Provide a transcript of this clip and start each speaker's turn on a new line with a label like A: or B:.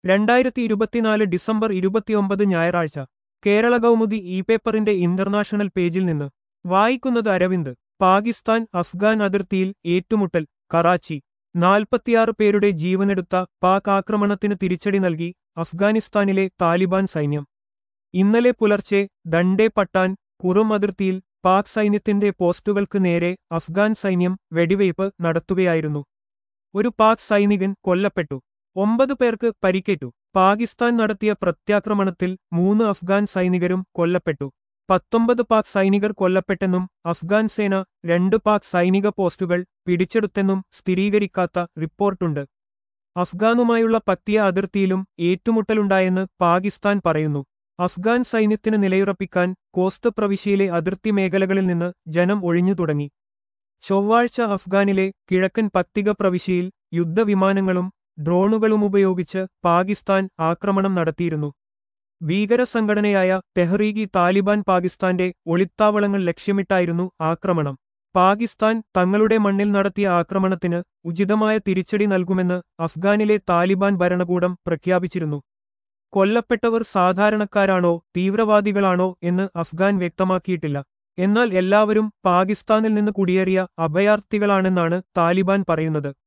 A: രണ്ടായിരത്തി ഇരുപത്തിനാല് ഡിസംബർ ഇരുപത്തിയൊമ്പത് ഞായറാഴ്ച കേരള കൗമുദി ഇ പേപ്പറിന്റെ ഇന്റർനാഷണൽ പേജിൽ നിന്ന് വായിക്കുന്നത് അരവിന്ദ് പാകിസ്ഥാൻ അഫ്ഗാൻ അതിർത്തിയിൽ ഏറ്റുമുട്ടൽ കറാച്ചി നാൽപ്പത്തിയാറ് പേരുടെ ജീവനെടുത്ത പാക് ആക്രമണത്തിന് തിരിച്ചടി നൽകി അഫ്ഗാനിസ്ഥാനിലെ താലിബാൻ സൈന്യം ഇന്നലെ പുലർച്ചെ ദണ്ഡെ പട്ടാൻ കുറും അതിർത്തിയിൽ പാക് സൈന്യത്തിന്റെ പോസ്റ്റുകൾക്ക് നേരെ അഫ്ഗാൻ സൈന്യം വെടിവയ്പ് നടത്തുകയായിരുന്നു ഒരു പാക് സൈനികൻ കൊല്ലപ്പെട്ടു ഒമ്പത് പേർക്ക് പരിക്കേറ്റു പാകിസ്ഥാൻ നടത്തിയ പ്രത്യാക്രമണത്തിൽ മൂന്ന് അഫ്ഗാൻ സൈനികരും കൊല്ലപ്പെട്ടു പത്തൊമ്പത് പാക് സൈനികർ കൊല്ലപ്പെട്ടെന്നും അഫ്ഗാൻ സേന രണ്ട് പാക് സൈനിക പോസ്റ്റുകൾ പിടിച്ചെടുത്തെന്നും സ്ഥിരീകരിക്കാത്ത റിപ്പോർട്ടുണ്ട് അഫ്ഗാനുമായുള്ള പത്തിയ അതിർത്തിയിലും ഏറ്റുമുട്ടലുണ്ടായെന്ന് പാകിസ്ഥാൻ പറയുന്നു അഫ്ഗാൻ സൈന്യത്തിന് നിലയുറപ്പിക്കാൻ കോസ്റ്റ് പ്രവിശ്യയിലെ അതിർത്തി മേഖലകളിൽ നിന്ന് ജനം ഒഴിഞ്ഞു തുടങ്ങി ചൊവ്വാഴ്ച അഫ്ഗാനിലെ കിഴക്കൻ പത്തിക പ്രവിശ്യയിൽ യുദ്ധവിമാനങ്ങളും ഡ്രോണുകളും ഉപയോഗിച്ച് പാകിസ്ഥാൻ ആക്രമണം നടത്തിയിരുന്നു ഭീകര സംഘടനയായ തെഹ്രീഗി താലിബാൻ പാകിസ്ഥാന്റെ ഒളിത്താവളങ്ങൾ ലക്ഷ്യമിട്ടായിരുന്നു ആക്രമണം പാകിസ്ഥാൻ തങ്ങളുടെ മണ്ണിൽ നടത്തിയ ആക്രമണത്തിന് ഉചിതമായ തിരിച്ചടി നൽകുമെന്ന് അഫ്ഗാനിലെ താലിബാൻ ഭരണകൂടം പ്രഖ്യാപിച്ചിരുന്നു കൊല്ലപ്പെട്ടവർ സാധാരണക്കാരാണോ തീവ്രവാദികളാണോ എന്ന് അഫ്ഗാൻ വ്യക്തമാക്കിയിട്ടില്ല എന്നാൽ എല്ലാവരും പാകിസ്ഥാനിൽ നിന്ന് കുടിയേറിയ അഭയാർത്ഥികളാണെന്നാണ് താലിബാൻ പറയുന്നത്